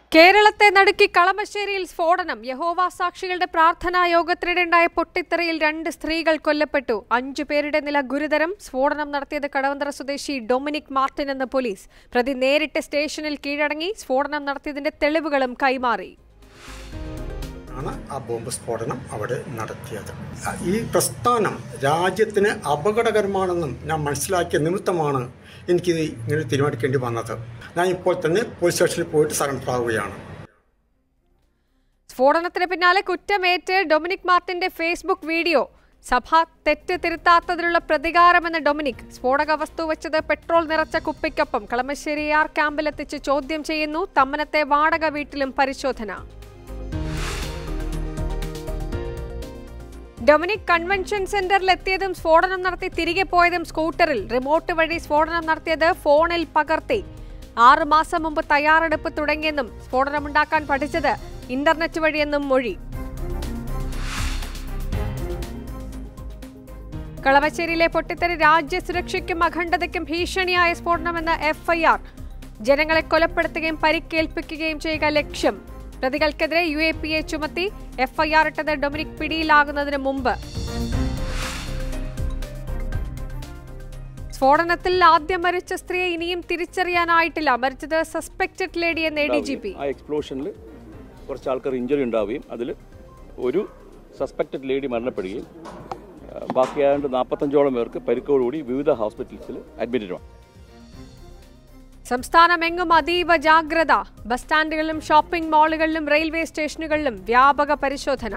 കേരളത്തെ നടുക്കി കളമശ്ശേരിയിൽ സ്ഫോടനം യഹോവ സാക്ഷികളുടെ പ്രാർത്ഥനാ യോഗത്തിനിടെയുണ്ടായ പൊട്ടിത്തെറിയിൽ രണ്ട് സ്ത്രീകൾ കൊല്ലപ്പെട്ടു അഞ്ചു പേരുടെ നില ഗുരുതരം സ്ഫോടനം നടത്തിയത് കടവന്തറ സ്വദേശി ഡൊമിനിക് മാർട്ടിൻ എന്ന പോലീസ് പ്രതി നേരിട്ട് സ്റ്റേഷനിൽ കീഴടങ്ങി സ്ഫോടനം നടത്തിയതിന്റെ തെളിവുകളും കൈമാറി ആണ് ആ ബോംബ് സ്ഫോടനം അവിടെ നടത്തിയത് ഈ പ്രസ്ഥാനം രാജ്യത്തിന് അപകടകരമാണെന്നും ഞാൻ മനസ്സിലാക്കിയ നിമിത്തമാണ് എനിക്കിത് ഇങ്ങനെ തീരുമാനിക്കേണ്ടി വന്നത് ഞാൻ ഇപ്പോൾ തന്നെ പോലീസ് സ്റ്റേഷനിൽ പോയിട്ട് സറണ്ടർ ആവുകയാണ് സ്ഫോടനത്തിന് പിന്നാലെ കുറ്റമേറ്റ് ഡൊമിനിക് മാർട്ടിന്റെ ഫേസ്ബുക്ക് വീഡിയോ സഭ തെറ്റ് തിരുത്താത്തതിലുള്ള പ്രതികാരമെന്ന ഡൊമിനിക് സ്ഫോടക വസ്തു വെച്ചത് പെട്രോൾ നിറച്ച കുപ്പിക്കൊപ്പം കളമശ്ശേരി ആർ ക്യാമ്പിലെത്തിച്ച് ചോദ്യം ചെയ്യുന്നു തമ്മനത്തെ വാടക വീട്ടിലും പരിശോധന ഡൊമിനിക് കൺവെൻഷൻ സെന്ററിൽ എത്തിയതും സ്ഫോടനം നടത്തി തിരികെ പോയതും സ്കൂട്ടറിൽ റിമോട്ട് വഴി സ്ഫോടനം നടത്തിയത് ഫോണിൽ പകർത്തി ആറു മാസം മുമ്പ് തയ്യാറെടുപ്പ് തുടങ്ങിയെന്നും സ്ഫോടനമുണ്ടാക്കാൻ പഠിച്ചത് ഇന്റർനെറ്റ് വഴിയെന്നും മൊഴി കളമശ്ശേരിയിലെ പൊട്ടിത്തെറി രാജ്യസുരക്ഷയ്ക്കും അഖണ്ഡതയ്ക്കും ഭീഷണിയായ സ്ഫോടനമെന്ന എഫ്ഐആർ ജനങ്ങളെ കൊലപ്പെടുത്തുകയും പരിക്കേൽപ്പിക്കുകയും ചെയ്യുക ലക്ഷ്യം പ്രതികൾക്കെതിരെ യു എ പി എ ചുമത്തി എഫ്ഐആർ ഇട്ടത് ഡൊമിനിക് പിടിയിലാകുന്നതിന് മുമ്പ് സ്ഫോടനത്തിൽ ആദ്യം മരിച്ച സ്ത്രീയെ ഇനിയും തിരിച്ചറിയാനായിട്ടില്ല മരിച്ചത് സസ്പെക്റ്റഡ് ലേഡി എന്ന എ ഡി ജി പി ആ എക്സ്പ്ലോഷനിൽ കുറച്ച് ആൾക്കാർ ഇഞ്ചുറി ഉണ്ടാവുകയും അതിൽ ഒരു സസ്പെക്റ്റഡ് ലേഡി മരണപ്പെടുകയും ആ, ബാക്കി ഏതാണ്ട് നാൽപ്പത്തഞ്ചോളം പേർക്ക് പരിക്കോടുകൂടി വിവിധ ഹോസ്പിറ്റൽസിൽ അഡ്മിറ്റഡുമാണ് സംസ്ഥാനമെങ്ങും അതീവ ജാഗ്രത ബസ് സ്റ്റാൻഡുകളിലും ഷോപ്പിംഗ് മാളുകളിലും റെയിൽവേ സ്റ്റേഷനുകളിലും വ്യാപക പരിശോധന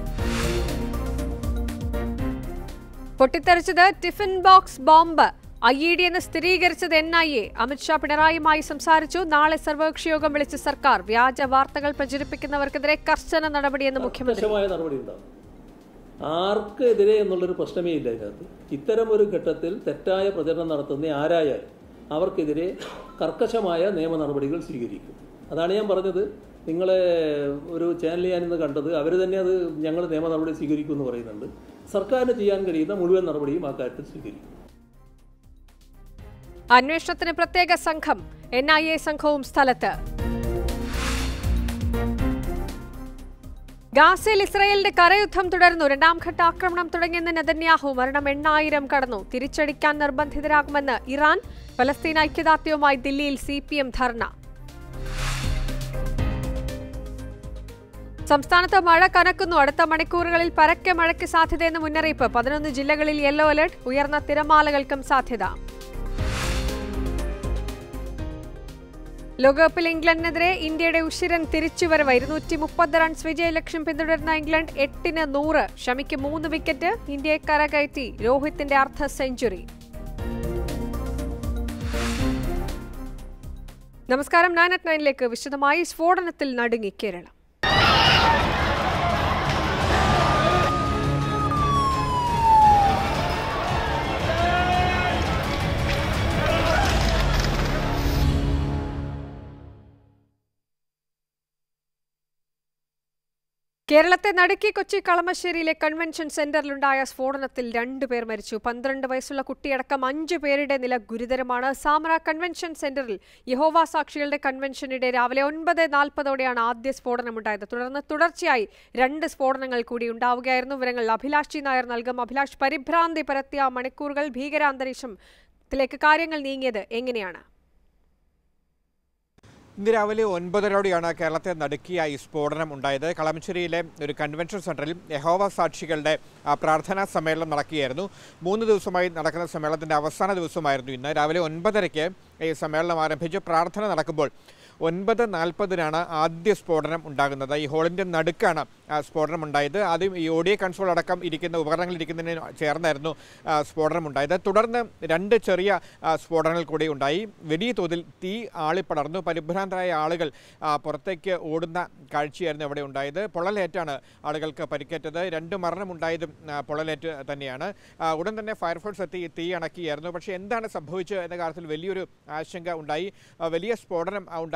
പൊട്ടിത്തെറിച്ചത് tiffin box bomb I E D എന്ന് സ്ഥിരീകരിച്ചത് എൻ ഐ എ അമിത്ഷാ പിണറായിയുമായി സംസാരിച്ചു നാളെ സർവകക്ഷി യോഗം വിളിച്ച് സർക്കാർ വ്യാജ വാർത്തകൾ പ്രചരിപ്പിക്കുന്നവർക്കെതിരെ കർശന നടപടിയെന്ന് മുഖ്യമന്ത്രി കർശനമായ നടപടി ഉണ്ടാവും ആർക്കെതിരെ എന്നുള്ളൊരു പ്രശ്നമേ ഇല്ല ഇതിനകത്ത് ഇത്തരം ഒരു ഘട്ടത്തിൽ തെറ്റായ പ്രചരണം നടത്തുന്ന ആരായാലും അവർക്കെതിരെ കർക്കശമായ നിയമ നടപടികൾ സ്വീകരിക്കും അതാണ് ഞാൻ പറഞ്ഞത് നിങ്ങളെ ഒരു ചാനൽ ഞാനിന്ന് കണ്ടത് അവർ തന്നെ അത് ഞങ്ങൾ നിയമ നടപടി സ്വീകരിക്കും എന്ന് പറയുന്നുണ്ട് സർക്കാരിന് ചെയ്യാൻ കഴിയുന്ന മുഴുവൻ നടപടിയും ആ കാര്യത്തിൽ സ്വീകരിക്കും അന്വേഷണത്തിന് പ്രത്യേക സംഘം എൻ ഐ എ സംഘവും സ്ഥലത്ത് ഗാസയിൽ ഇസ്രയേലിന്റെ കരയുദ്ധം തുടരുന്നു രണ്ടാം ഘട്ട ആക്രമണം തുടങ്ങിയെന്ന് നെതന്യാഹു മരണം എണ്ണായിരം കടന്നു തിരിച്ചടിക്കാൻ നിർബന്ധിതരാകുമെന്ന് ഇറാൻ ഫലസ്തീൻ ഐക്യദാർഢ്യവുമായി ദില്ലിയിൽ സി പി എം ധർണ സംസ്ഥാനത്ത് മഴ കനക്കുന്നു അടുത്ത മണിക്കൂറുകളിൽ പരക്കെ മഴയ്ക്ക് സാധ്യതയെന്ന് മുന്നറിയിപ്പ് പതിനൊന്ന് ജില്ലകളിൽ യെല്ലോ അലർട്ട് ഉയർന്ന തിരമാലകൾക്കും സാധ്യത ലോകകപ്പിൽ ഇംഗ്ലണ്ടിനെതിരെ ഇന്ത്യയുടെ ഉശിരൻ തിരിച്ചുവരവ് ഇരുന്നൂറ്റി മുപ്പത് റൺസ് വിജയലക്ഷ്യം പിന്തുടരുന്ന ഇംഗ്ലണ്ട് എട്ടിന് നൂറ് ഷമിക്ക് മൂന്ന് വിക്കറ്റ് ഇന്ത്യയെ കരകയറ്റി രോഹിത്തിന്റെ അർദ്ധ സെഞ്ചുറി നമസ്കാരം നയൻ അറ്റ് നയനിലേക്ക് വിശദമായി സ്ഫോടനത്തിൽ നടുങ്ങി കേരളം കേരളത്തെ നടുക്കി കൊച്ചി കളമശ്ശേരിയിലെ കൺവെൻഷൻ സെന്ററിലുണ്ടായ സ്ഫോടനത്തിൽ രണ്ടുപേർ മരിച്ചു പന്ത്രണ്ട് വയസ്സുള്ള കുട്ടിയടക്കം അഞ്ചു പേരുടെ നില ഗുരുതരമാണ് സാമറ കൺവെൻഷൻ സെന്ററിൽ യഹോവ സാക്ഷികളുടെ കൺവെൻഷനിടെ രാവിലെ ഒൻപത് നാൽപ്പതോടെയാണ് ആദ്യ സ്ഫോടനമുണ്ടായത് തുടർന്ന് തുടർച്ചയായി രണ്ട് സ്ഫോടനങ്ങൾ കൂടി ഉണ്ടാവുകയായിരുന്നു വിവരങ്ങൾ അഭിലാഷ് ജി നായർ നൽകും അഭിലാഷ് പരിഭ്രാന്തി പരത്തിയ മണിക്കൂറുകൾ ഭീകരാന്തരീക്ഷത്തിലേക്ക് കാര്യങ്ങൾ നീങ്ങിയത് എങ്ങനെയാണ് ഇന്ന് രാവിലെ ഒൻപതരോടെയാണ് കേരളത്തെ നടുക്കിയ ഈ സ്ഫോടനം ഉണ്ടായത് കളമശ്ശേരിയിലെ ഒരു കൺവെൻഷൻ സെന്ററിൽ യഹോവ സാക്ഷികളുടെ ആ, പ്രാർത്ഥനാ സമ്മേളനം നടക്കുകയായിരുന്നു മൂന്ന് ദിവസമായി നടക്കുന്ന സമ്മേളനത്തിൻ്റെ അവസാന ദിവസമായിരുന്നു ഇന്ന് രാവിലെ ഒൻപതരയ്ക്ക് ഈ സമ്മേളനം ആരംഭിച്ചു പ്രാർത്ഥന നടക്കുമ്പോൾ ഒൻപത് നാൽപ്പതിനാണ് ആദ്യ സ്ഫോടനം ഉണ്ടാകുന്നത് ഈ ഹോളിൻ്റെ നടുക്കാണ് ആ, സ്ഫോടനം ഉണ്ടായത് ആദ്യം ഈ ഓഡിയോ കൺസോൾ അടക്കം ഇരിക്കുന്ന ഉപകരണങ്ങൾ ഇരിക്കുന്നതിന് ചേർന്നായിരുന്നു ആ, സ്ഫോടനം ഉണ്ടായത് തുടർന്ന് രണ്ട് ചെറിയ ആ, സ്ഫോടനങ്ങൾ കൂടി ഉണ്ടായി വലിയ തോതിൽ തീ ആളിപ്പടർന്നു പരിഭ്രാന്തരായ ആളുകൾ ആ, പുറത്തേക്ക് ഓടുന്ന കാഴ്ചയായിരുന്നു അവിടെ ഉണ്ടായത് പൊള്ളലേറ്റാണ് ആളുകൾക്ക് പരിക്കേറ്റത് രണ്ട് മരണമുണ്ടായതും ആ, പൊള്ളലേറ്റ് തന്നെയാണ് ആ, ഉടൻ തന്നെ ഫയർഫോഴ്സ് എത്തി തീ അണക്കിയായിരുന്നു പക്ഷേ എന്താണ് സംഭവിച്ചത് എന്ന കാര്യത്തിൽ വലിയൊരു ആശങ്ക ഉണ്ടായി ആ, വലിയ സ്ഫോടനം ആ, ഉണ്ടായത്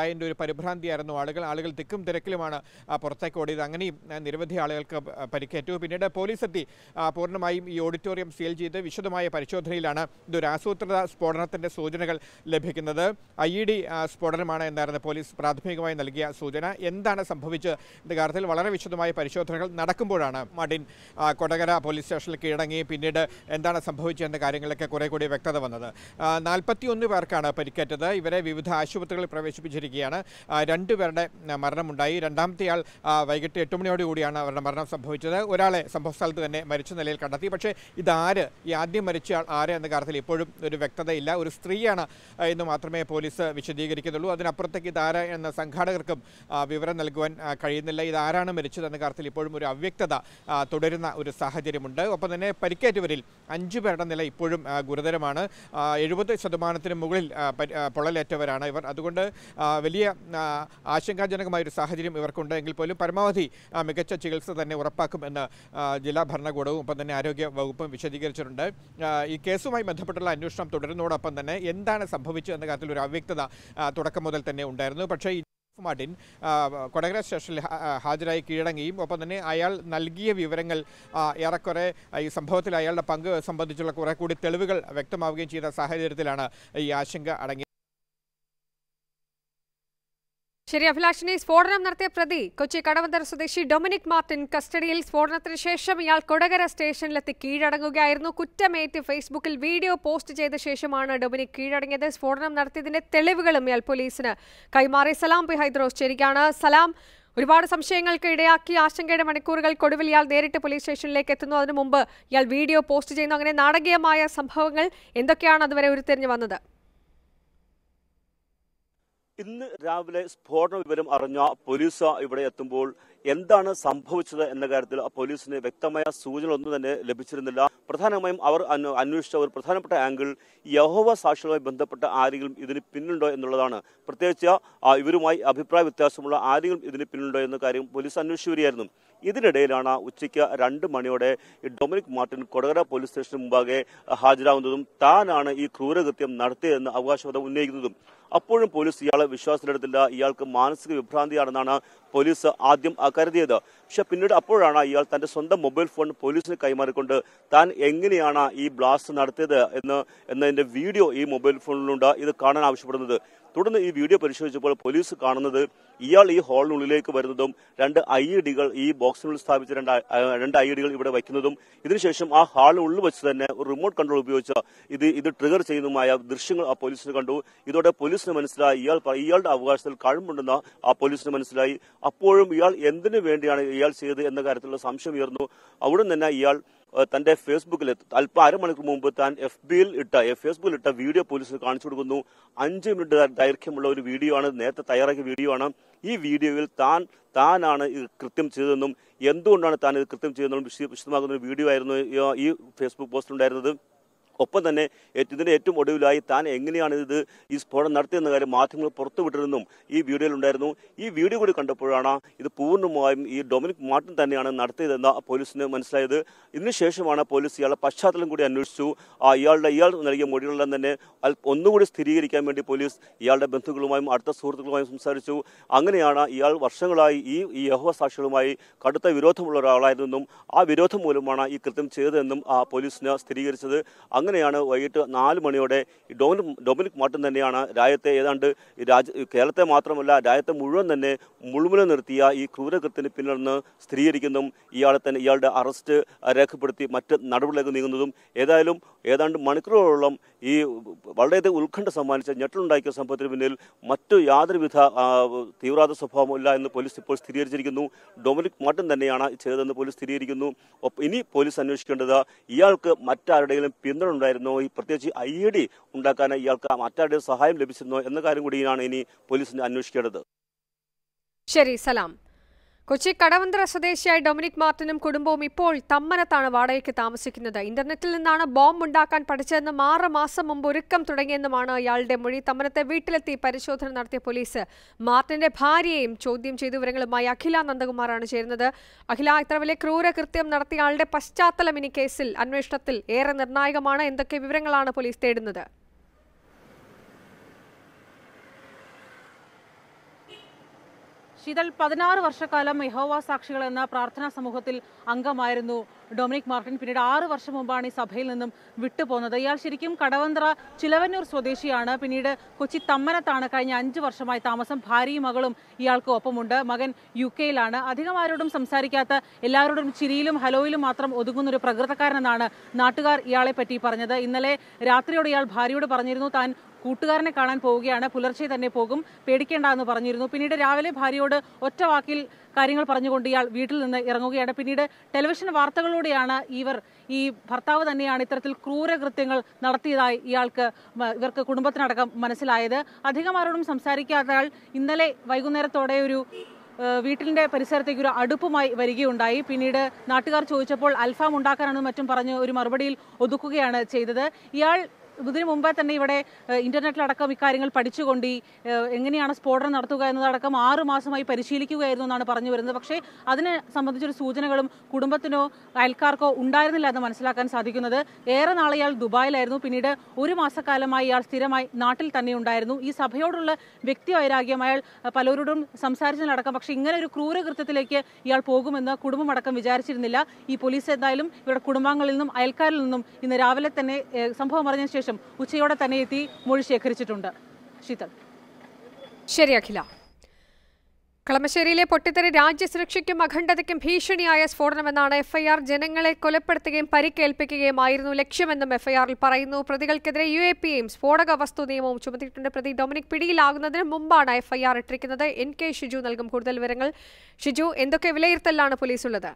ഉണ്ടായതിൻ്റെ ഒരു പരിഭ്രാന്തിയായിരുന്നു ആളുകൾ ആളുകൾ തിക്കും തിരക്കിലുമാണ് ആ, പുറത്തേക്ക് ഓടിയത് അങ്ങനെയും ആ, നിരവധി ആളുകൾക്ക് ആ, പരിക്കേറ്റു പിന്നീട് പോലീസ് എത്തി ആ, പൂർണ്ണമായും ഈ ഓഡിറ്റോറിയം സീൽ ചെയ്ത് വിശദമായ പരിശോധനയിലാണ് ഇതൊരു ആസൂത്രിത സ്ഫോടനത്തിൻ്റെ സൂചനകൾ ലഭിക്കുന്നത് ഐ ഇ ഡി സ്ഫോടനമാണ് എന്നായിരുന്നു പോലീസ് പ്രാഥമികമായി നൽകിയ സൂചന എന്താണ് സംഭവിച്ചത് എന്ന കാര്യത്തിൽ വളരെ വിശദമായ പരിശോധനകൾ നടക്കുമ്പോഴാണ് മാർട്ടിൻ ആ, കൊടകര പോലീസ് സ്റ്റേഷനിൽ കീഴടങ്ങി പിന്നീട് എന്താണ് സംഭവിച്ചതെന്ന കാര്യങ്ങളിലൊക്കെ കുറെ കൂടി വ്യക്തത വന്നത് നാൽപ്പത്തിയൊന്ന് പേർക്കാണ് പരിക്കേറ്റത് ഇവരെ വിവിധ ആശുപത്രികളിൽ പ്രവേശിപ്പിച്ചിരിക്കുകയാണ് ആ, രണ്ടുപേരുടെ ആ, മരണമുണ്ടായി രണ്ടാമത്തെ ആൾ ആ, വൈകിട്ട് എട്ട് മണിയോടുകൂടിയാണ് അവരുടെ മരണം സംഭവിച്ചത് ഒരാളെ സംഭവ സ്ഥലത്ത് തന്നെ മരിച്ച നിലയിൽ കണ്ടെത്തി പക്ഷേ ഇതാര് ഈ ആദ്യം മരിച്ച ആൾ ആര് എന്ന കാര്യത്തിൽ ഇപ്പോഴും ഒരു വ്യക്തതയില്ല ഒരു സ്ത്രീയാണ് ആ, എന്ന് മാത്രമേ പോലീസ് വിശദീകരിക്കുന്നുള്ളൂ അതിനപ്പുറത്തേക്ക് ഇതാര് എന്ന സംഘാടകർക്കും ആ, വിവരം നൽകുവാൻ ആ, കഴിയുന്നില്ല ഇതാരാണ് മരിച്ചത് എന്ന കാര്യത്തിൽ ഇപ്പോഴും ഒരു അവ്യക്തത ആ, തുടരുന്ന ഒരു സാഹചര്യമുണ്ട് ഒപ്പം തന്നെ പരിക്കേറ്റവരിൽ അഞ്ചു പേരുടെ നില ഇപ്പോഴും ആ, ഗുരുതരമാണ് എഴുപത് ശതമാനത്തിന് മുകളിൽ ആ, പരി- ആ, പൊള്ളലേറ്റവരാണ് ഇവർ അതുകൊണ്ട് ആ, വലിയ ആ, ആശങ്കാജനകമായ ഒരു സാഹചര്യം ഇവർക്കുണ്ട് എങ്കിൽ പോലും പരമാവധി ആ, മികച്ച ചികിത്സ തന്നെ ഉറപ്പാക്കുമെന്ന് ആ, ജില്ലാ ഭരണകൂടവും ഒപ്പം തന്നെ ആരോഗ്യ വകുപ്പും വിശദീകരിച്ചിട്ടുണ്ട് ആ, ഈ കേസുമായി ബന്ധപ്പെട്ടുള്ള അന്വേഷണം തുടരുന്നതോടൊപ്പം തന്നെ എന്താണ് സംഭവിച്ചത് എന്ന കാര്യത്തിൽ ഒരു അവ്യക്തത ആ, തുടക്കം മുതൽ തന്നെ ഉണ്ടായിരുന്നു പക്ഷേ ഈ ജോസഫ് മാർട്ടിൻ ആ, കൊടകര സ്റ്റേഷനിൽ ഹാ- ആ, ഹാജരായി കീഴടങ്ങുകയും ഒപ്പം തന്നെ അയാൾ നൽകിയ വിവരങ്ങൾ ആ, ഏറെക്കുറെ ആ, ഈ സംഭവത്തിൽ അയാളുടെ പങ്ക് സംബന്ധിച്ചുള്ള കുറെ കൂടി തെളിവുകൾ വ്യക്തമാവുകയും ചെയ്ത സാഹചര്യത്തിലാണ് ഈ ആശങ്ക അടങ്ങി ശരി അഭിലാഷിനെ സ്ഫോടനം നടത്തിയ പ്രതി കൊച്ചി കടവന്തര സ്വദേശി ഡൊമിനിക് മാർട്ടിൻ കസ്റ്റഡിയിൽ സ്ഫോടനത്തിന് ശേഷം ഇയാൾ കൊടകര സ്റ്റേഷനിലെത്തി കീഴടങ്ങുകയായിരുന്നു കുറ്റമേറ്റ് ഫേസ്ബുക്കിൽ വീഡിയോ പോസ്റ്റ് ചെയ്ത ശേഷമാണ് ഡൊമിനിക് കീഴടങ്ങിയത് സ്ഫോടനം നടത്തിയതിന്റെ തെളിവുകളും ഇയാൾ പോലീസിന് കൈമാറി സലാം പി ഹൈദ്രോസ് ചേരുകയാണ് സലാം ഒരുപാട് സംശയങ്ങൾക്ക് ഇടയാക്കി ആശങ്കയുടെ മണിക്കൂറുകൾക്കൊടുവിൽ ഇയാൾ നേരിട്ട് പോലീസ് സ്റ്റേഷനിലേക്ക് എത്തുന്നു അതിനു മുമ്പ് ഇയാൾ വീഡിയോ പോസ്റ്റ് ചെയ്യുന്നു അങ്ങനെ നാടകീയമായ സംഭവങ്ങൾ എന്തൊക്കെയാണ് അതുവരെ ഉരുത്തിരിഞ്ഞു വന്നത് ഇന്ന് രാവിലെ സ്ഫോടന വിവരം അറിഞ്ഞ പോലീസ് ഇവിടെ എത്തുമ്പോൾ എന്താണ് സംഭവിച്ചത് എന്ന കാര്യത്തിൽ പോലീസിന് വ്യക്തമായ സൂചനകളൊന്നും തന്നെ ലഭിച്ചിരുന്നില്ല പ്രധാനമായും അവർ അന്വ- അന്വേഷിച്ച ഒരു പ്രധാനപ്പെട്ട ആംഗിൾ യഹോവ സാക്ഷികളുമായി ബന്ധപ്പെട്ട ആരെങ്കിലും ഇതിന് പിന്നിലുണ്ടോ എന്നുള്ളതാണ് പ്രത്യേകിച്ച് ആ, ഇവരുമായി അഭിപ്രായ വ്യത്യാസമുള്ള ആരെങ്കിലും ഇതിന് പിന്നിലുണ്ടോ എന്ന കാര്യം പോലീസ് അന്വേഷിച്ചു വരികയായിരുന്നു ഇതിനിടയിലാണ് ഉച്ചയ്ക്ക് രണ്ട് മണിയോടെ ഈ ഡൊമിനിക് മാർട്ടിൻ കൊടകര പോലീസ് സ്റ്റേഷന് മുമ്പാകെ ഹാജരാകുന്നതും താനാണ് ഈ ക്രൂരകൃത്യം നടത്തിയതെന്ന് അവകാശവാദം ഉന്നയിക്കുന്നതും അപ്പോഴും പോലീസ് ഇയാളെ വിശ്വാസത്തിലെടുത്തില്ല ഇയാൾക്ക് മാനസിക വിഭ്രാന്തിയാണെന്നാണ് പോലീസ് ആദ്യം ആ കരുതിയത് പക്ഷെ പിന്നീട് അപ്പോഴാണ് ഇയാൾ തന്റെ സ്വന്തം മൊബൈൽ ഫോൺ പോലീസിന് കൈമാറിക്കൊണ്ട് താൻ എങ്ങനെയാണ് ഈ ബ്ലാസ്റ്റ് നടത്തിയത് എന്ന് എന്നതിന്റെ വീഡിയോ ഈ മൊബൈൽ ഫോണിലുണ്ട് ഇത് കാണാൻ ആവശ്യപ്പെടുന്നത് തുടർന്ന് ഈ വീഡിയോ പരിശോധിച്ചപ്പോൾ പോലീസ് കാണുന്നത് ഇയാൾ ഈ ഹാളിനുള്ളിലേക്ക് വരുന്നതും രണ്ട് ഐ ഡികൾ ഈ ബോക്സിനുള്ളിൽ സ്ഥാപിച്ച രണ്ട് ഐ- ആ, രണ്ട് ഐ ഡികൾ ഇവിടെ വയ്ക്കുന്നതും ഇതിനുശേഷം ആ ഹാളിനുള്ളിൽ വെച്ച് തന്നെ ഒരു റിമോട്ട് കൺട്രോൾ ഉപയോഗിച്ച് ഇത് ഇത് ട്രിഗർ ചെയ്യുന്നതുമായ ദൃശ്യങ്ങൾ ആ പോലീസിന് കണ്ടു ഇതോടെ പോലീസിന് മനസ്സിലായി ഇയാൾ പ- ഇയാളുടെ അവകാശത്തിൽ കഴമ്പുണ്ടെന്ന് ആ പോലീസിന് മനസ്സിലായി അപ്പോഴും ഇയാൾ എന്തിനു വേണ്ടിയാണ് ഇയാൾ ചെയ്തത് എന്ന കാര്യത്തിലുള്ള സംശയം ഉയർന്നു അവിടെ തന്നെ ഇയാൾ ഏഹ്, തന്റെ ഫേസ്ബുക്കിൽ അല്പം അരമണിക്കൂർ മുമ്പ് താൻ എഫ് ബിയിൽ ഇട്ട എഫ് ഫേസ്ബുക്കിൽ ഇട്ട വീഡിയോ പോലീസിന് കാണിച്ചു കൊടുക്കുന്നു അഞ്ച് മിനിറ്റ് ദൈ- ദൈർഘ്യമുള്ള ഒരു വീഡിയോ ആണ് നേരത്തെ തയ്യാറാക്കിയ വീഡിയോ ആണ് ഈ വീഡിയോയിൽ താൻ താനാണ് ഇത് കൃത്യം ചെയ്തതെന്നും എന്തുകൊണ്ടാണ് താൻ ഇത് കൃത്യം ചെയ്തതെന്നും വിശദ- വിശദമാക്കുന്ന ഒരു വീഡിയോ ആയിരുന്നു ഈ- ഈ ഫേസ്ബുക്ക് പോസ്റ്റിലുണ്ടായിരുന്നത് ഒപ്പം തന്നെ ഏറ്റ് ഇതിന്റെ ഏറ്റവും ഒടുവിലായി താൻ എങ്ങനെയാണ് ഇത് ഈ സ്ഫോടനം നടത്തിയെന്ന കാര്യം മാധ്യമങ്ങൾ പുറത്തുവിട്ടിരുന്നും ഈ വീഡിയോയിൽ ഉണ്ടായിരുന്നു ഈ വീഡിയോ കൂടി കണ്ടപ്പോഴാണ് ഇത് പൂർണ്ണമായും ഈ ഡൊമിനിക് മാർട്ടിൻ തന്നെയാണ് നടത്തിയതെന്ന് പോലീസിന് മനസ്സിലായത് ഇതിനുശേഷമാണ് പോലീസ് ഇയാളുടെ പശ്ചാത്തലം കൂടി അന്വേഷിച്ചു ആ ഇയാളുടെ ഇയാൾ നൽകിയ മൊഴികളെല്ലാം തന്നെ അൽ- ഒന്നുകൂടി സ്ഥിരീകരിക്കാൻ വേണ്ടി പോലീസ് ഇയാളുടെ ബന്ധുക്കളുമായും അടുത്ത സുഹൃത്തുക്കളുമായും സംസാരിച്ചു അങ്ങനെയാണ് ഇയാൾ വർഷങ്ങളായി ഈ ഈ യഹോവ സാക്ഷികളുമായി കടുത്ത വിരോധമുള്ള ഒരാളായിരുന്നെന്നും ആ വിരോധം മൂലമാണ് ഈ കൃത്യം ചെയ്തതെന്നും ആ പോലീസിന് സ്ഥിരീകരിച്ചത് അങ്ങനെയാണ് വൈകിട്ട് നാല് മണിയോടെ ഈ ഡൊമിനിക് ഡൊമിനിക് മാർട്ടിൻ തന്നെയാണ് രാജ്യത്തെ ഏതാണ്ട് ഈ രാജ കേരളത്തെ മാത്രമല്ല രാജ്യത്തെ മുഴുവൻ തന്നെ മുഴുവൻ നിർത്തിയ ഈ ക്രൂരകൃത്യത്തിന് പിന്നിലെന്ന് സ്ഥിരീകരിക്കുന്നതും ഇയാളെ തന്നെ ഇയാളുടെ അറസ്റ്റ് രേഖപ്പെടുത്തി മറ്റ് നടപടികളിലേക്ക് നീങ്ങുന്നതും ഏതായാലും ഏതാണ്ട് മണിക്കൂറുകളോളം ഈ വളരെയധികം ഉത്കണ്ഠ സമ്മാനിച്ച ഞെട്ടലുണ്ടാക്കിയ സംഭവത്തിന് പിന്നിൽ മറ്റു യാതൊരുവിധ ആ, തീവ്രവാദ സ്വഭാവമില്ല എന്ന് പോലീസ് ഇപ്പോൾ സ്ഥിരീകരിച്ചിരിക്കുന്നു ഡൊമിനിക് മാർട്ടിൻ തന്നെയാണ് ചെയ്തതെന്ന് പോലീസ് സ്ഥിരീകരിക്കുന്നു ഒപ്പം ഇനി പോലീസ് അന്വേഷിക്കേണ്ടത് ഇയാൾക്ക് മറ്റാരുടെയും പിന്തുണ ഉണ്ടായിരുന്നോ ഈ പ്രത്യേകിച്ച് ഐ ഡി ഉണ്ടാക്കാൻ ഇയാൾക്ക് മറ്റാരുടെയും സഹായം ലഭിച്ചിരുന്നോ എന്ന കാര്യം കൂടിയാണ് ഇനി പോലീസിന് അന്വേഷിക്കേണ്ടത് ശരി സലാം കൊച്ചി കടവന്തര സ്വദേശിയായ ഡൊമിനിക് മാർട്ടിനും കുടുംബവും ഇപ്പോൾ തമ്മനത്താണ് വാടകയ്ക്ക് താമസിക്കുന്നത് ഇന്റർനെറ്റിൽ നിന്നാണ് ബോംബ് ഉണ്ടാക്കാൻ പഠിച്ചതെന്നും ആറ് മാസം മുമ്പ് ഒരുക്കം തുടങ്ങിയെന്നുമാണ് ഇയാളുടെ മൊഴി തമ്മനത്തെ വീട്ടിലെത്തി പരിശോധന നടത്തിയ പോലീസ് മാർട്ടിന്റെ ഭാര്യയെയും ചോദ്യം ചെയ്ത വിവരങ്ങളുമായി അഖില നന്ദകുമാറാണ് ചേരുന്നത് അഖില ഇത്ര വലിയ ക്രൂരകൃത്യം നടത്തിയ ആളുടെ പശ്ചാത്തലം ഇനി കേസിൽ അന്വേഷണത്തിൽ ഏറെ നിർണായകമാണ് എന്തൊക്കെ വിവരങ്ങളാണ് പോലീസ് തേടുന്നത് ശീതൾ പതിനാറ് വർഷക്കാലം യഹോവ സാക്ഷികൾ എന്ന പ്രാർത്ഥനാ സമൂഹത്തിൽ അംഗമായിരുന്നു ഡൊമിനിക് മാർട്ടിൻ പിന്നീട് ആറ് വർഷം മുമ്പാണ് ഈ സഭയിൽ നിന്നും വിട്ടുപോകുന്നത് ഇയാൾ ശരിക്കും കടവന്ത്ര ചിലവന്നൂർ സ്വദേശിയാണ് പിന്നീട് കൊച്ചി തമ്മനത്താണ് കഴിഞ്ഞ അഞ്ച് വർഷമായി താമസം ഭാര്യയും മകളും ഇയാൾക്ക് ഒപ്പമുണ്ട് മകൻ യു കെയിലാണ് അധികം ആരോടും സംസാരിക്കാത്ത എല്ലാവരോടും ചിരിയിലും ഹലോയിലും മാത്രം ഒതുങ്ങുന്ന ഒരു പ്രകൃതക്കാരനെന്നാണ് നാട്ടുകാർ ഇയാളെ പറ്റി പറഞ്ഞത് ഇന്നലെ രാത്രിയോട് ഇയാൾ ഭാര്യയോട് പറഞ്ഞിരുന്നു താൻ കൂട്ടുകാരനെ കാണാൻ പോവുകയാണ് പുലർച്ചെ തന്നെ പോകും പേടിക്കേണ്ട എന്ന് പറഞ്ഞിരുന്നു പിന്നീട് രാവിലെ ഭാര്യയോട് ഒറ്റ വാക്കിൽ കാര്യങ്ങൾ പറഞ്ഞുകൊണ്ട് ഇയാൾ വീട്ടിൽ നിന്ന് ഇറങ്ങുകയാണ് പിന്നീട് ടെലിവിഷൻ വാർത്തകളിലൂടെയാണ് ഇവർ ഈ ഭർത്താവ് തന്നെയാണ് ഇത്തരത്തിൽ ക്രൂരകൃത്യങ്ങൾ നടത്തിയതായി ഇയാൾക്ക് മ- ഇവർക്ക് കുടുംബത്തിനടക്കം മനസ്സിലായത് അധികം ആരോടും സംസാരിക്കാത്ത ആൾ ഇന്നലെ വൈകുന്നേരത്തോടെ ഒരു ഏഹ് വീട്ടിലിന്റെ പരിസരത്തേക്ക് ഒരു അടുപ്പുമായി വരികയുണ്ടായി പിന്നീട് നാട്ടുകാർ ചോദിച്ചപ്പോൾ അൽഫാം ഉണ്ടാക്കാനാണെന്ന് മറ്റും പറഞ്ഞ് ഒരു മറുപടിയിൽ ഒതുക്കുകയാണ് ചെയ്തത് ഇയാൾ ഇതിനു മുമ്പേ തന്നെ ഇവിടെ ഏഹ് ഇന്റർനെറ്റിലടക്കം ഇക്കാര്യങ്ങൾ പഠിച്ചുകൊണ്ട് ഈ ഏഹ് എങ്ങനെയാണ് സ്ഫോടനം നടത്തുക എന്നതടക്കം ആറു മാസമായി പരിശീലിക്കുകയായിരുന്നു എന്നാണ് പറഞ്ഞു വരുന്നത് പക്ഷേ അതിനെ സംബന്ധിച്ചൊരു സൂചനകളും കുടുംബത്തിനോ അയൽക്കാർക്കോ ഉണ്ടായിരുന്നില്ല എന്ന് മനസ്സിലാക്കാൻ സാധിക്കുന്നത് ഏറെ നാളെ ഇയാൾ ദുബായിലായിരുന്നു പിന്നീട് ഒരു മാസക്കാലമായി ഇയാൾ സ്ഥിരമായി നാട്ടിൽ തന്നെ ഉണ്ടായിരുന്നു ഈ സഭയോടുള്ള വ്യക്തി വൈരാഗ്യം അയാൾ അഹ് പലരോടും സംസാരിച്ചതിനടക്കം പക്ഷേ ഇങ്ങനെ ഒരു ക്രൂരകൃത്യത്തിലേക്ക് ഇയാൾ പോകുമെന്ന് കുടുംബമടക്കം വിചാരിച്ചിരുന്നില്ല ഈ പോലീസ് എന്തായാലും ഇവരുടെ കുടുംബാംഗങ്ങളിൽ നിന്നും അയൽക്കാരിൽ നിന്നും ഇന്ന് രാവിലെ തന്നെ ഏഹ് സംഭവം അറിഞ്ഞതിന് ശേഷം ഉച്ചയോടെ തന്നെ എത്തി മൊഴി ശേഖരിച്ചിട്ടുണ്ട് ശീതൾ ശരി അഖില കളമശ്ശേരിയിലെ പൊട്ടിത്തെറി രാജ്യസുരക്ഷയ്ക്കും അഖണ്ഡതയ്ക്കും ഭീഷണിയായ സ്ഫോടനമെന്നാണ് എഫ്ഐആർ ജനങ്ങളെ കൊലപ്പെടുത്തുകയും പരിക്കേൽപ്പിക്കുകയുമായിരുന്നു ലക്ഷ്യമെന്നും എഫ്ഐആറിൽ പറയുന്നു പ്രതികൾക്കെതിരെ യു എ പിയും സ്ഫോടക വസ്തു നിയമവും ചുമത്തിയിട്ടുണ്ട് പ്രതി ഡൊമിനിക് പിടിയിലാകുന്നതിന് മുമ്പാണ് എഫ്ഐആർ ഇട്ടിരിക്കുന്നത് എൻ കെ ഷിജു നൽകും കൂടുതൽ വിവരങ്ങൾ ഷിജു എന്തൊക്കെ വിലയിരുത്തലാണ് പോലീസുള്ളത്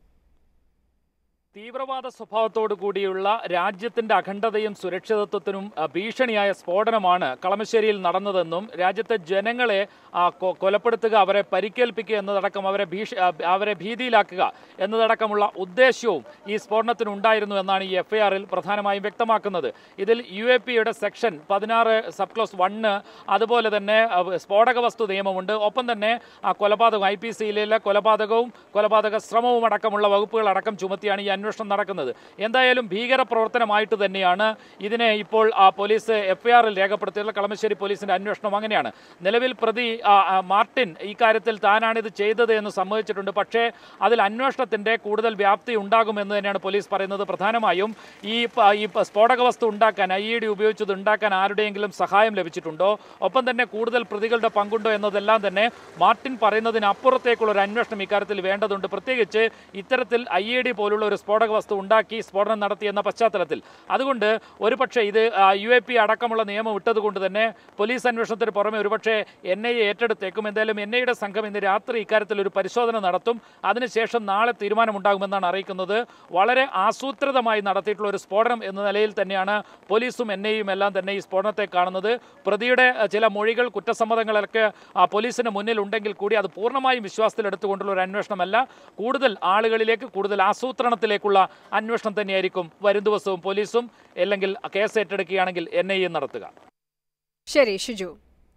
തീവ്രവാദ സ്വഭാവത്തോടു കൂടിയുള്ള രാജ്യത്തിന്റെ അഖണ്ഡതയും സുരക്ഷിതത്വത്തിനും ആ, ഭീഷണിയായ സ്ഫോടനമാണ് കളമശ്ശേരിയിൽ നടന്നതെന്നും രാജ്യത്തെ ജനങ്ങളെ ആ, കൊ- കൊലപ്പെടുത്തുക അവരെ പരിക്കേൽപ്പിക്കുക എന്നതടക്കം അവരെ ഭീഷ ആ, അവരെ ഭീതിയിലാക്കുക എന്നതടക്കമുള്ള ഉദ്ദേശ്യവും ഈ സ്ഫോടനത്തിന് ഉണ്ടായിരുന്നു എന്നാണ് ഈ എഫ്ഐആറിൽ പ്രധാനമായും വ്യക്തമാക്കുന്നത് ഇതിൽ യു എ പിയുടെ സെക്ഷൻ പതിനാറ് സബ് ക്ലോസ് വണ്ണ് അതുപോലെ തന്നെ ആ, സ്ഫോടക വസ്തു നിയമമുണ്ട് ഒപ്പം തന്നെ ആ കൊലപാതകം ഐ പി സിയിലെ കൊലപാതകവും കൊലപാതക ശ്രമവും അടക്കമുള്ള വകുപ്പുകൾ അടക്കം ചുമത്തിയാണ് ഈ അന്വേഷണം നടക്കുന്നത് എന്തായാലും ഭീകര പ്രവർത്തനമായിട്ട് തന്നെയാണ് ഇതിനെ ഇപ്പോൾ ആ, പോലീസ് എഫ്ഐആറിൽ രേഖപ്പെടുത്തിയിട്ടുള്ള കളമശ്ശേരി പോലീസിന്റെ അന്വേഷണം അങ്ങനെയാണ് നിലവിൽ പ്രതി ആ, ആ, മാർട്ടിൻ ഈ കാര്യത്തിൽ താനാണ് ഇത് ചെയ്തത് എന്ന് സമ്മതിച്ചിട്ടുണ്ട് പക്ഷേ അതിൽ അന്വേഷണത്തിന്റെ കൂടുതൽ വ്യാപ്തി ഉണ്ടാകുമെന്ന് തന്നെയാണ് പോലീസ് പറയുന്നത് പ്രധാനമായും ഈ പ- ഈ പ- സ്ഫോടക വസ്തു ഉണ്ടാക്കാൻ ഐ ഇ ഡി ഉപയോഗിച്ചത് ഉണ്ടാക്കാൻ ആരുടെയെങ്കിലും സഹായം ലഭിച്ചിട്ടുണ്ടോ ഒപ്പം തന്നെ കൂടുതൽ പ്രതികളുടെ പങ്കുണ്ടോ എന്നതെല്ലാം തന്നെ മാർട്ടിൻ പറയുന്നതിനപ്പുറത്തേക്കുള്ള ഒരു അന്വേഷണം ഇക്കാര്യത്തിൽ വേണ്ടതുണ്ട് പ്രത്യേകിച്ച് ഇത്തരത്തിൽ ഐ ഇ ഡി പോലുള്ള ഒരു സ്ഫോടക വസ്തു ഉണ്ടാക്കി സ്ഫോടനം നടത്തി എന്ന പശ്ചാത്തലത്തിൽ അതുകൊണ്ട് ഒരുപക്ഷെ ഇത് യു എ പി അടക്കമുള്ള നിയമം ഇട്ടതുകൊണ്ട് തന്നെ പോലീസ് അന്വേഷണത്തിന് പുറമെ ഒരുപക്ഷെ എൻ ഐ എ ഏറ്റെടുത്തേക്കും എന്തായാലും എൻ ഐയുടെ സംഘം ഇന്ന് രാത്രി ഇക്കാര്യത്തിൽ ഒരു പരിശോധന നടത്തും അതിനുശേഷം നാളെ തീരുമാനമുണ്ടാകുമെന്നാണ് അറിയിക്കുന്നത് വളരെ ആസൂത്രിതമായി നടത്തിയിട്ടുള്ള ഒരു സ്ഫോടനം എന്ന നിലയിൽ തന്നെയാണ് പോലീസും എൻ ഐയും എല്ലാം തന്നെ ഈ സ്ഫോടനത്തെ കാണുന്നത് പ്രതിയുടെ അഹ്, ചില മൊഴികൾ കുറ്റസമ്മതങ്ങളൊക്കെ ആ, പോലീസിന് മുന്നിൽ ഉണ്ടെങ്കിൽ കൂടി അത് പൂർണ്ണമായും വിശ്വാസത്തിലെടുത്തുകൊണ്ടുള്ള ഒരു അന്വേഷണമല്ല കൂടുതൽ ആളുകളിലേക്ക് കൂടുതൽ ആസൂത്രണത്തിലേക്കുള്ള അന്വേഷണം തന്നെയായിരിക്കും വരും ദിവസവും പോലീസും അല്ലെങ്കിൽ കേസ് ഏറ്റെടുക്കുകയാണെങ്കിൽ എൻ ഐ എ നടത്തുക ശരി ഷിജു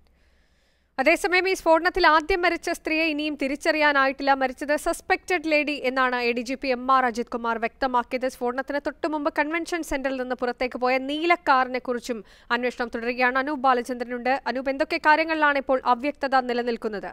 അതേസമയം ഈ സ്ഫോടനത്തിൽ ആദ്യം മരിച്ച സ്ത്രീയെ ഇനിയും തിരിച്ചറിയാനായിട്ടില്ല മരിച്ചത് സസ്പെക്റ്റഡ് ലേഡി എന്നാണ് A D G P M R Ajith Kumar വ്യക്തമാക്കിയത് സ്ഫോടനത്തിന് തൊട്ടുമുമ്പ് കൺവെൻഷൻ സെന്ററിൽ നിന്ന് പുറത്തേക്ക് പോയ നീലക്കാറിനെ കുറിച്ചും അന്വേഷണം തുടരുകയാണ് അനൂപ് ബാലചന്ദ്രനുണ്ട് അനൂപ് എന്തൊക്കെ കാര്യങ്ങളിലാണ് ഇപ്പോൾ അവ്യക്തത നിലനിൽക്കുന്നത്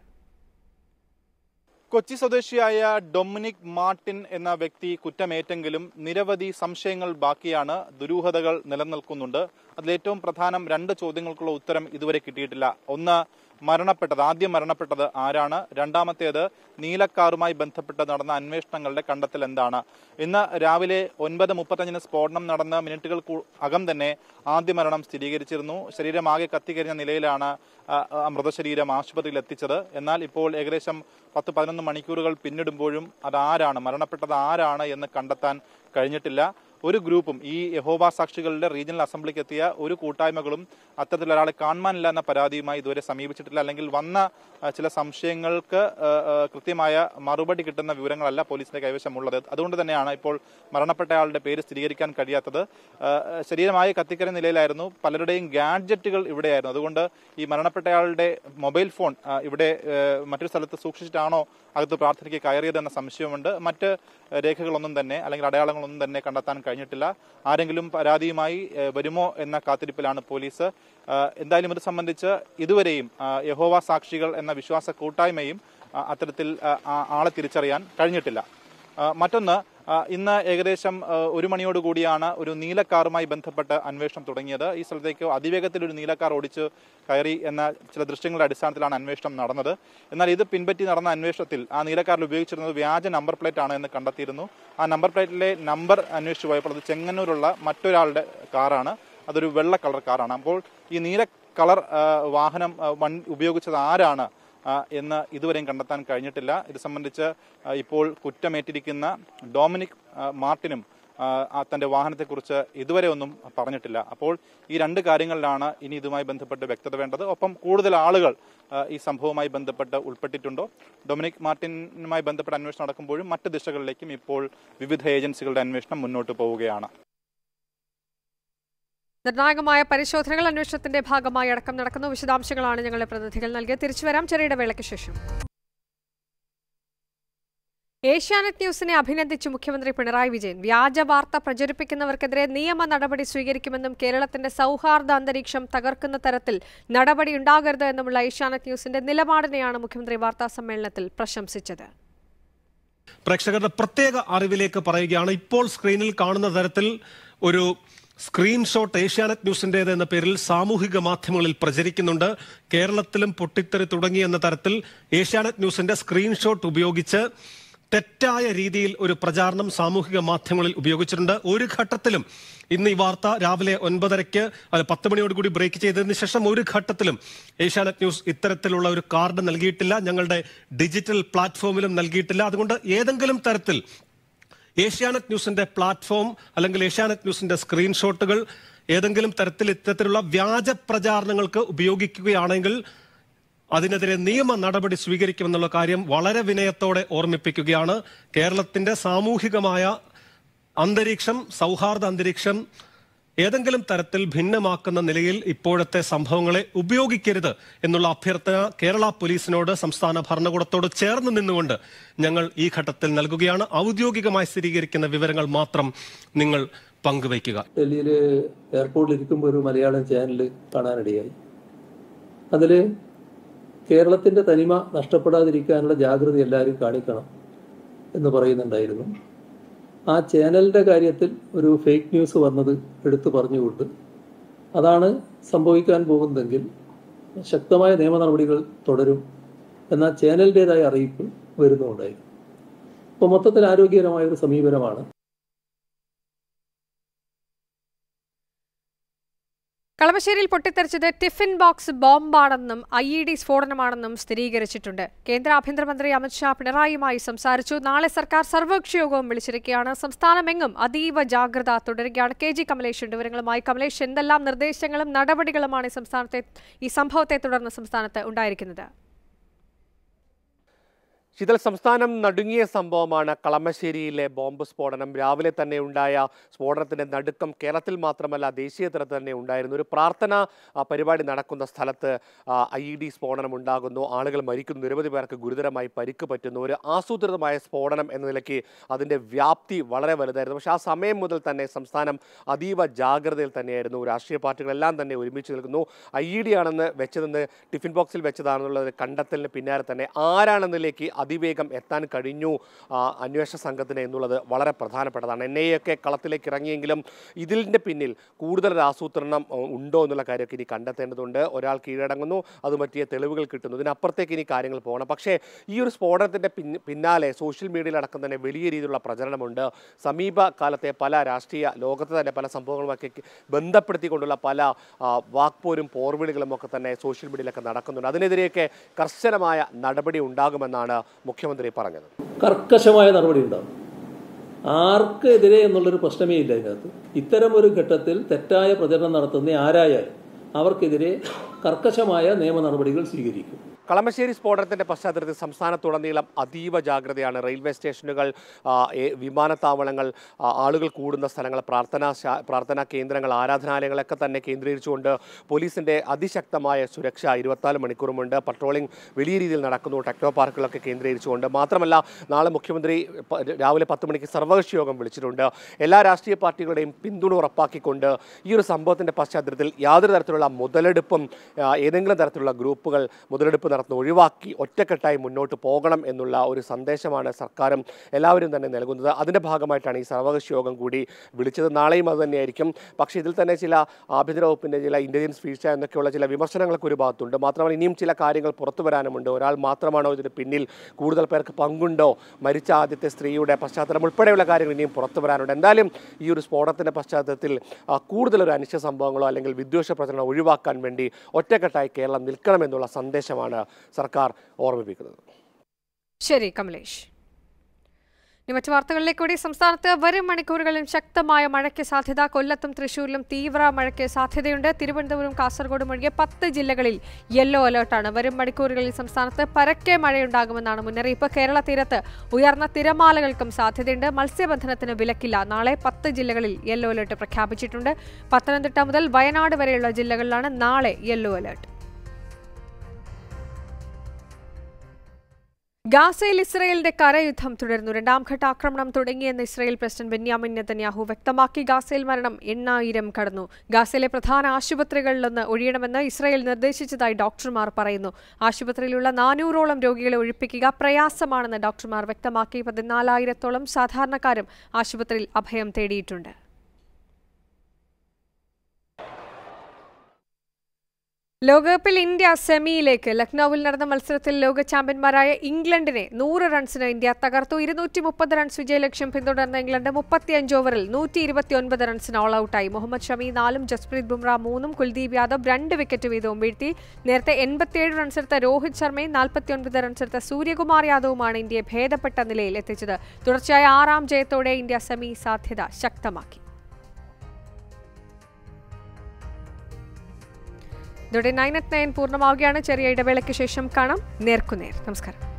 കൊച്ചി സ്വദേശിയായ ഡൊമിനിക് മാർട്ടിൻ എന്ന വ്യക്തി കുറ്റമേറ്റെങ്കിലും നിരവധി സംശയങ്ങൾ ബാക്കിയാണ് ദുരൂഹതകൾ നിലനിൽക്കുന്നുണ്ട് അതിലേറ്റവും പ്രധാനം രണ്ട് ചോദ്യങ്ങൾക്കുള്ള ഉത്തരം ഇതുവരെ കിട്ടിയിട്ടില്ല ഒന്ന് മരണപ്പെട്ടത് ആദ്യം മരണപ്പെട്ടത് ആരാണ് രണ്ടാമത്തേത് നീലക്കാറുമായി ബന്ധപ്പെട്ട് നടന്ന അന്വേഷണങ്ങളുടെ കണ്ടെത്തൽ എന്താണ് ഇന്ന് രാവിലെ ഒൻപത് മുപ്പത്തഞ്ചിന് സ്ഫോടനം നടന്ന മിനിറ്റുകൾക്ക് അകം തന്നെ ആദ്യ മരണം സ്ഥിരീകരിച്ചിരുന്നു ശരീരമാകെ കത്തിക്കരിഞ്ഞ നിലയിലാണ് ആ, ആ, മൃതശരീരം ആശുപത്രിയിൽ എത്തിച്ചത് എന്നാൽ ഇപ്പോൾ ഏകദേശം പത്ത് പതിനൊന്ന് മണിക്കൂറുകൾ പിന്നിടുമ്പോഴും അത് ആരാണ് മരണപ്പെട്ടത് ആരാണ് എന്ന് കണ്ടെത്താൻ കഴിഞ്ഞിട്ടില്ല ഒരു ഗ്രൂപ്പും ഈ യഹോവ സാക്ഷികളുടെ റീജിയണൽ അസംബ്ലിക്ക് എത്തിയ ഒരു കൂട്ടായ്മകളും അത്തരത്തിൽ ഒരാളെ കാണാനില്ല എന്ന പരാതിയുമായി ഇതുവരെ സമീപിച്ചിട്ടില്ല അല്ലെങ്കിൽ വന്ന ആ, ചില സംശയങ്ങൾക്ക് ആ, ആ, കൃത്യമായ മറുപടി കിട്ടുന്ന വിവരങ്ങളല്ല പോലീസിന്റെ കൈവശമുള്ളത് അതുകൊണ്ട് തന്നെയാണ് ഇപ്പോൾ മരണപ്പെട്ടയാളുടെ പേര് സ്ഥിരീകരിക്കാൻ കഴിയാത്തത് ആ, ശരീരമായി കത്തിക്കര നിലയിലായിരുന്നു പലരുടെയും ഗാഡ്ജറ്റുകൾ ഇവിടെയായിരുന്നു അതുകൊണ്ട് ഈ മരണപ്പെട്ടയാളുടെ മൊബൈൽ ഫോൺ ആ, ഇവിടെ ആ, മറ്റൊരു സ്ഥലത്ത് സൂക്ഷിച്ചിട്ടാണോ അകത്ത് പ്രാർത്ഥനയ്ക്ക് കയറിയത് എന്ന സംശയമുണ്ട് മറ്റ് രേഖകളൊന്നും തന്നെ അല്ലെങ്കിൽ അടയാളങ്ങളൊന്നും തന്നെ കണ്ടെത്താൻ കഴിഞ്ഞിട്ടില്ല ആരെങ്കിലും പരാതിയുമായി ഏഹ്, വരുമോ എന്ന കാത്തിരിപ്പിലാണ് പോലീസ് ആ, എന്തായാലും ഇത് സംബന്ധിച്ച് ഇതുവരെയും ആ, യഹോവ സാക്ഷികൾ എന്ന വിശ്വാസ കൂട്ടായ്മയും ആ, അത്തരത്തിൽ ആ, ആ, ആളെ തിരിച്ചറിയാൻ കഴിഞ്ഞിട്ടില്ല ആ, മറ്റൊന്ന് ആ, ഇന്ന് ഏകദേശം ആ, ഒരു മണിയോടുകൂടിയാണ് ഒരു നീലക്കാറുമായി ബന്ധപ്പെട്ട് അന്വേഷണം തുടങ്ങിയത് ഈ സ്ഥലത്തേക്ക് അതിവേഗത്തിൽ ഒരു നീലക്കാർ ഓടിച്ച് കയറി എന്ന ചില ദൃശ്യങ്ങളുടെ അടിസ്ഥാനത്തിലാണ് അന്വേഷണം നടന്നത് എന്നാൽ ഇത് പിൻപറ്റി നടന്ന അന്വേഷണത്തിൽ ആ നീലക്കാറിൽ ഉപയോഗിച്ചിരുന്നത് വ്യാജ നമ്പർ പ്ലേറ്റ് ആണ് എന്ന് കണ്ടെത്തിയിരുന്നു ആ നമ്പർ പ്ലേറ്റിലെ നമ്പർ അന്വേഷിച്ച് പോയപ്പോൾ അത് ചെങ്ങന്നൂരുള്ള മറ്റൊരാളുടെ കാറാണ് അതൊരു വെള്ള കളർ കാറാണ് അപ്പോൾ ഈ നീല കളർ ആ, വാഹനം ആ, വൺ ഉപയോഗിച്ചത് ആരാണ് ആ, എന്ന് ഇതുവരെയും കണ്ടെത്താൻ കഴിഞ്ഞിട്ടില്ല ഇത് സംബന്ധിച്ച് ആ, ഇപ്പോൾ കുറ്റമേറ്റിരിക്കുന്ന ഡൊമിനിക് ആ, മാർട്ടിനും ആ, ആ തന്റെ വാഹനത്തെക്കുറിച്ച് ഇതുവരെ ഒന്നും പറഞ്ഞിട്ടില്ല അപ്പോൾ ഈ രണ്ട് കാര്യങ്ങളിലാണ് ഇനി ഇതുമായി ബന്ധപ്പെട്ട് വ്യക്തത വേണ്ടത് ഒപ്പം കൂടുതൽ ആളുകൾ ആ, ഈ സംഭവവുമായി ബന്ധപ്പെട്ട് ഉൾപ്പെട്ടിട്ടുണ്ടോ ഡൊമിനിക് മാർട്ടിനുമായി ബന്ധപ്പെട്ട അന്വേഷണം നടക്കുമ്പോഴും മറ്റ് ദിശകളിലേക്കും ഇപ്പോൾ വിവിധ ഏജൻസികളുടെ അന്വേഷണം മുന്നോട്ട് പോവുകയാണ് നിർണായകമായ പരിശോധനകൾ അന്വേഷണത്തിന്റെ ഭാഗമായി അടക്കം നടക്കുന്നു വിശദാംശങ്ങളാണ് ഞങ്ങളുടെ പ്രതിനിധികൾ നൽകിയത് തിരിച്ചുവരാം ചെറിയ ഇടവേളയ്ക്ക് ശേഷം ഏഷ്യാനെറ്റ് ന്യൂസിനെ അഭിനന്ദിച്ചു മുഖ്യമന്ത്രി പിണറായി വിജയൻ വ്യാജ വാർത്ത പ്രചരിപ്പിക്കുന്നവർക്കെതിരെ നിയമ നടപടി സ്വീകരിക്കുമെന്നും കേരളത്തിന്റെ സൗഹാർദ്ദ അന്തരീക്ഷം തകർക്കുന്ന തരത്തിൽ നടപടി ഉണ്ടാകരുത് എന്നുമുള്ള ഏഷ്യാനെറ്റ് ന്യൂസിന്റെ നിലപാടിനെയാണ് മുഖ്യമന്ത്രി വാർത്താ സമ്മേളനത്തിൽ പ്രശംസിച്ചത് പ്രേക്ഷകരുടെ പ്രത്യേക അറിവിലേക്ക് പറയുകയാണ് ഇപ്പോൾ സ്ക്രീനിൽ കാണുന്ന തരത്തിൽ ഒരു സ്ക്രീൻഷോട്ട് ഏഷ്യാനെറ്റ് ന്യൂസിന്റേത് എന്ന പേരിൽ സാമൂഹിക മാധ്യമങ്ങളിൽ പ്രചരിക്കുന്നുണ്ട് കേരളത്തിലും പൊട്ടിത്തെറി തുടങ്ങി എന്ന തരത്തിൽ ഏഷ്യാനെറ്റ് ന്യൂസിന്റെ സ്ക്രീൻഷോട്ട് ഉപയോഗിച്ച് തെറ്റായ രീതിയിൽ ഒരു പ്രചാരണം സാമൂഹിക മാധ്യമങ്ങളിൽ ഉപയോഗിച്ചിട്ടുണ്ട് ഒരു ഘട്ടത്തിലും ഇന്ന് ഈ വാർത്ത രാവിലെ ഒൻപതരയ്ക്ക് അല്ല പത്ത് മണിയോടുകൂടി ബ്രേക്ക് ചെയ്തതിന് ശേഷം ഒരു ഘട്ടത്തിലും ഏഷ്യാനെറ്റ് ന്യൂസ് ഇത്തരത്തിലുള്ള ഒരു കാർഡ് നൽകിയിട്ടില്ല ഞങ്ങളുടെ ഡിജിറ്റൽ പ്ലാറ്റ്ഫോമിലും നൽകിയിട്ടില്ല അതുകൊണ്ട് ഏതെങ്കിലും തരത്തിൽ ഏഷ്യാനെറ്റ് ന്യൂസിന്റെ പ്ലാറ്റ്ഫോം അല്ലെങ്കിൽ ഏഷ്യാനെറ്റ് ന്യൂസിന്റെ സ്ക്രീൻഷോട്ടുകൾ ഏതെങ്കിലും തരത്തിൽ ഇത്തരത്തിലുള്ള വ്യാജ പ്രചാരണങ്ങൾക്ക് ഉപയോഗിക്കുകയാണെങ്കിൽ അതിനെതിരെ നിയമ നടപടി സ്വീകരിക്കുമെന്നുള്ള കാര്യം വളരെ വിനയത്തോടെ ഓർമ്മിപ്പിക്കുകയാണ് കേരളത്തിന്റെ സാമൂഹികമായ അന്തരീക്ഷം സൗഹാർദ്ദ അന്തരീക്ഷം ഏതെങ്കിലും തരത്തിൽ ഭിന്നമാക്കുന്ന നിലയിൽ ഇപ്പോഴത്തെ സംഭവങ്ങളെ ഉപയോഗിക്കരുത് എന്നുള്ള അഭ്യർത്ഥന കേരള പോലീസിനോട് സംസ്ഥാന ഭരണകൂടത്തോട് ചേർന്ന് നിന്നുകൊണ്ട് ഞങ്ങൾ ഈ ഘട്ടത്തിൽ നൽകുകയാണ് ഔദ്യോഗികമായി സ്ഥിരീകരിക്കുന്ന വിവരങ്ങൾ മാത്രം നിങ്ങൾ പങ്കുവയ്ക്കുക ഡൽഹിയിൽ എയർപോർട്ടിൽ ഇരിക്കുമ്പോൾ ഒരു മലയാളം ചാനൽ കാണാനിടയായി അതിൽ കേരളത്തിന്റെ തനിമ നഷ്ടപ്പെടാതിരിക്കാനുള്ള ജാഗ്രത എല്ലാവരും കാണിക്കണം എന്ന് പറയുന്നുണ്ടായിരുന്നു ആ ചാനലിന്റെ കാര്യത്തിൽ ഒരു ഫേക്ക് ന്യൂസ് വന്നത് എടുത്തു പറഞ്ഞുകൊണ്ട് അതാണ് സംഭവിക്കാൻ പോകുന്നതെങ്കിൽ ശക്തമായ നിയമ നടപടികൾ തുടരും എന്ന ചാനലിൻ്റെതായ അറിയിപ്പ് വരുന്നുണ്ടായിരുന്നു അപ്പോൾ മൊത്തത്തിൽ ആരോഗ്യകരമായ ഒരു സമീപനമാണ് കളമശ്ശേരിയിൽ പൊട്ടിത്തെറിച്ചത് ടിഫിൻ ബോക്സ് ബോംബാണെന്നും ഐ ഇ ഡി സ്ഫോടനമാണെന്നും സ്ഥിരീകരിച്ചിട്ടുണ്ട് കേന്ദ്ര ആഭ്യന്തരമന്ത്രി അമിത്ഷാ പിണറായിയുമായി സംസാരിച്ചു നാളെ സർക്കാർ സർവകക്ഷി യോഗവും വിളിച്ചിരിക്കുകയാണ് സംസ്ഥാനമെങ്ങും അതീവ ജാഗ്രത തുടരുകയാണ് കെ ജി കമലേഷ് ഉണ്ട് വിവരങ്ങളുമായി കമലേഷ് എന്തെല്ലാം നിർദ്ദേശങ്ങളും നടപടികളുമാണ് ഈ സംസ്ഥാനത്തെ ഈ സംഭവത്തെ തുടർന്ന് സംസ്ഥാനത്ത് ഉണ്ടായിരിക്കുന്നത് ശീതൽ സംസ്ഥാനം നടുങ്ങിയ സംഭവമാണ് കളമശ്ശേരിയിലെ ബോംബ് സ്ഫോടനം രാവിലെ തന്നെ ഉണ്ടായ സ്ഫോടനത്തിന്റെ നടുക്കം കേരളത്തിൽ മാത്രമല്ല ദേശീയ തലത്തിൽ തന്നെ ഉണ്ടായിരുന്നു ഒരു പ്രാർത്ഥന ആ, പരിപാടി നടക്കുന്ന സ്ഥലത്ത് ഐ ഇ ഡി സ്ഫോടനം ഉണ്ടാകുന്നു ആളുകൾ മരിക്കുന്നു നിരവധി പേർക്ക് ഗുരുതരമായി പരിക്ക് പറ്റുന്നു ഒരു ആസൂത്രിതമായ സ്ഫോടനം എന്ന നിലയ്ക്ക് അതിന്റെ വ്യാപ്തി വളരെ വലുതായിരുന്നു പക്ഷേ ആ സമയം മുതൽ തന്നെ സംസ്ഥാനം അതീവ ജാഗ്രതയിൽ തന്നെയായിരുന്നു രാഷ്ട്രീയ പാർട്ടികളെല്ലാം തന്നെ ഒരുമിച്ച് നിൽക്കുന്നു ഐ ഇ ഡി ആണെന്ന് വെച്ചതെന്ന് ടിഫിൻ ബോക്സിൽ വെച്ചതാണെന്നുള്ള ഒരു കണ്ടെത്തലിന് പിന്നാലെ തന്നെ ആരാണെന്നിലേക്ക് അതിവേഗം എത്താൻ കഴിഞ്ഞു ആ, അന്വേഷണ സംഘത്തിന് എന്നുള്ളത് വളരെ പ്രധാനപ്പെട്ടതാണ് എൻ ഐ ഒക്കെ കളത്തിലേക്ക് ഇറങ്ങിയെങ്കിലും ഇതിൻ്റെ പിന്നിൽ കൂടുതൽ ഒരു ആസൂത്രണം ഉ, ഉണ്ടോ എന്നുള്ള കാര്യമൊക്കെ ഇനി കണ്ടെത്തേണ്ടതുണ്ട് ഒരാൾ കീഴടങ്ങുന്നു അത് പറ്റിയ തെളിവുകൾ കിട്ടുന്നു ഇതിനപ്പുറത്തേക്ക് ഇനി കാര്യങ്ങൾ പോകണം പക്ഷേ ഈ ഒരു സ്ഫോടനത്തിൻ്റെ പിൻ പിന്നാലെ സോഷ്യൽ മീഡിയയിലടക്കം തന്നെ വലിയ രീതിയിലുള്ള പ്രചരണമുണ്ട് സമീപകാലത്തെ പല രാഷ്ട്രീയ ലോകത്തെ തന്നെ പല സംഭവങ്ങളുമൊക്കെ ബന്ധപ്പെടുത്തിക്കൊണ്ടുള്ള പല ആ, വാക്പോരും പോർവിളികളും ഒക്കെ തന്നെ സോഷ്യൽ മീഡിയയിലൊക്കെ നടക്കുന്നുണ്ട് അതിനെതിരെയൊക്കെ കർശനമായ നടപടി ഉണ്ടാകുമെന്നാണ് മുഖ്യമന്ത്രി പറഞ്ഞത് കർക്കശമായ നടപടി ഉണ്ടാവും ആർക്കെതിരെ എന്നുള്ളൊരു പ്രശ്നമേ ഇല്ല ഇതിനകത്ത് ഇത്തരം ഒരു ഘട്ടത്തിൽ തെറ്റായ പ്രചരണം നടത്തുന്ന ആരായാലും അവർക്കെതിരെ കർക്കശമായ നിയമ നടപടികൾ സ്വീകരിക്കും കളമശ്ശേരി സ്ഫോടനത്തിന്റെ പശ്ചാത്തലത്തിൽ സംസ്ഥാനത്തുടനീളം അതീവ ജാഗ്രതയാണ് റെയിൽവേ സ്റ്റേഷനുകൾ ആ, ഏ- വിമാനത്താവളങ്ങൾ ആ, ആളുകൾ കൂടുന്ന സ്ഥലങ്ങൾ പ്രാർത്ഥനാ ശാ- പ്രാർത്ഥനാ കേന്ദ്രങ്ങൾ ആരാധനാലയങ്ങളൊക്കെ തന്നെ കേന്ദ്രീകരിച്ചുകൊണ്ട് പോലീസിന്റെ അതിശക്തമായ സുരക്ഷ ഇരുപത്തിനാല് മണിക്കൂറുമുണ്ട് പട്രോളിംഗ് വലിയ രീതിയിൽ നടക്കുന്നു ടെക്നോ പാർക്കുകളൊക്കെ കേന്ദ്രീകരിച്ചുകൊണ്ട് മാത്രമല്ല നാളെ മുഖ്യമന്ത്രി പ- രാവിലെ പത്ത് മണിക്ക് സർവകക്ഷി യോഗം വിളിച്ചിട്ടുണ്ട് എല്ലാ രാഷ്ട്രീയ പാർട്ടികളുടെയും പിന്തുണ ഉറപ്പാക്കിക്കൊണ്ട് ഈ ഒരു സംഭവത്തിന്റെ പശ്ചാത്തലത്തിൽ യാതൊരു തരത്തിലുള്ള മുതലെടുപ്പും ആ, ഏതെങ്കിലും തരത്തിലുള്ള ഗ്രൂപ്പുകൾ മുതലെടുപ്പ് നടത്തുന്ന ഒഴിവാക്കി ഒറ്റക്കെട്ടായി മുന്നോട്ട് പോകണം എന്നുള്ള ഒരു സന്ദേശമാണ് സർക്കാരും എല്ലാവരും തന്നെ നൽകുന്നത് അതിന്റെ ഭാഗമായിട്ടാണ് ഈ സർവകക്ഷി യോഗം കൂടി വിളിച്ചത് നാളെയും അത് തന്നെയായിരിക്കും പക്ഷേ ഇതിൽ തന്നെ ചില ആഭ്യന്തര വകുപ്പിന്റെ ചില ഇന്റലിജൻസ് വീഴ്ച എന്നൊക്കെയുള്ള ചില വിമർശനങ്ങളൊക്കെ ഒരു ഭാഗത്തുണ്ട് മാത്രമല്ല ഇനിയും ചില കാര്യങ്ങൾ പുറത്തു വരാനുമുണ്ട് ഒരാൾ മാത്രമാണോ ഇതിന് പിന്നിൽ കൂടുതൽ പേർക്ക് പങ്കുണ്ടോ മരിച്ച ആദ്യത്തെ സ്ത്രീയുടെ പശ്ചാത്തലം ഉൾപ്പെടെയുള്ള കാര്യങ്ങൾ ഇനിയും പുറത്തു വരാനുണ്ട് എന്തായാലും ഈ ഒരു സ്ഫോടനത്തിന്റെ പശ്ചാത്തലത്തിൽ ആ, കൂടുതൽ ഒരു അനിഷ്ട സംഭവങ്ങളോ അല്ലെങ്കിൽ വിദ്വേഷ പ്രചരണം ഒഴിവാക്കാൻ വേണ്ടി ഒറ്റക്കെട്ടായി കേരളം നിൽക്കണമെന്നുള്ള സന്ദേശമാണ് സർക്കാർ ഓർമ്മിപ്പിക്കുന്നത് ശരി കമലേഷ് ഇനി മറ്റു വാർത്തകളിലേക്ക് കൂടി സംസ്ഥാനത്ത് വരും മണിക്കൂറുകളിലും ശക്തമായ മഴയ്ക്ക് സാധ്യത കൊല്ലത്തും തൃശൂരിലും തീവ്ര മഴയ്ക്ക് സാധ്യതയുണ്ട് തിരുവനന്തപുരം കാസർഗോഡ് ഒഴികെ പത്ത് ജില്ലകളിൽ യെല്ലോ അലേർട്ടാണ് വരും മണിക്കൂറുകളിൽ സംസ്ഥാനത്ത് പരക്കെ മഴയുണ്ടാകുമെന്നാണ് മുന്നറിയിപ്പ് കേരള തീരത്ത് ഉയർന്ന തിരമാലകൾക്കും സാധ്യതയുണ്ട് മത്സ്യബന്ധനത്തിന് വിലക്കില്ല നാളെ പത്ത് ജില്ലകളിൽ യെല്ലോ അലേർട്ട് പ്രഖ്യാപിച്ചിട്ടുണ്ട് പത്തനംതിട്ട മുതൽ വയനാട് വരെയുള്ള ജില്ലകളിലാണ് നാളെ യെല്ലോ അലേർട്ട് ഗാസയിൽ ഇസ്രയേലിന്റെ കരയുദ്ധം തുടരുന്നു രണ്ടാം ഘട്ട ആക്രമണം തുടങ്ങിയെന്ന് ഇസ്രയേൽ പ്രസിഡന്റ് ബെന്യാമിൻ നെതന്യാഹു വ്യക്തമാക്കി ഗാസയിൽ മരണം എണ്ണായിരം കടന്നു ഗാസയിലെ പ്രധാന ആശുപത്രികളിലൊന്ന് ഒഴിയണമെന്ന് ഇസ്രയേൽ നിർദ്ദേശിച്ചതായി ഡോക്ടർമാർ പറയുന്നു ആശുപത്രിയിലുള്ള നാനൂറോളം രോഗികളെ ഒഴിപ്പിക്കുക പ്രയാസമാണെന്ന് ഡോക്ടർമാർ വ്യക്തമാക്കി പതിനാലായിരത്തോളം സാധാരണക്കാരും ആശുപത്രിയിൽ അഭയം തേടിയിട്ടുണ്ട് ലോകകപ്പിൽ ഇന്ത്യ സെമിയിലേക്ക് ലക്നൌവിൽ നടന്ന മത്സരത്തിൽ ലോക ചാമ്പ്യന്മാരായ ഇംഗ്ലണ്ടിനെ നൂറ് റൺസിന് ഇന്ത്യ തകർത്തു ഇരുന്നൂറ്റി മുപ്പത് റൺസ് വിജയലക്ഷ്യം പിന്തുടർന്ന ഇംഗ്ലണ്ട് മുപ്പത്തിയഞ്ച് ഓവറിൽ നൂറ്റി ഇരുപത്തിയൊൻപത് റൺസിന് ഓൾ ഔട്ടായി മുഹമ്മദ് ഷമി നാലും ജസ്പ്രീത് ബുംറ മൂന്നും കുൽദീപ് യാദവ് രണ്ട് വിക്കറ്റ് വീതവും വീഴ്ത്തി നേരത്തെ എൺപത്തിയേഴ് റൺസെടുത്ത രോഹിത് ശർമ്മയും നാൽപ്പത്തിയൊൻപത് റൺസെടുത്ത സൂര്യകുമാർ യാദവുമാണ് ഇന്ത്യയെ ഭേദപ്പെട്ട നിലയിൽ എത്തിച്ചത് തുടർച്ചയായ ആറാം ജയത്തോടെ ഇന്ത്യ സെമി സാധ്യത ശക്തമാക്കി ഇതോടെ നയൻ അറ്റ് നയൻ പൂർണ്ണമാവുകയാണ് ചെറിയ ഇടവേളയ്ക്ക് ശേഷം കാണാം നേർക്കുനേർ നമസ്കാരം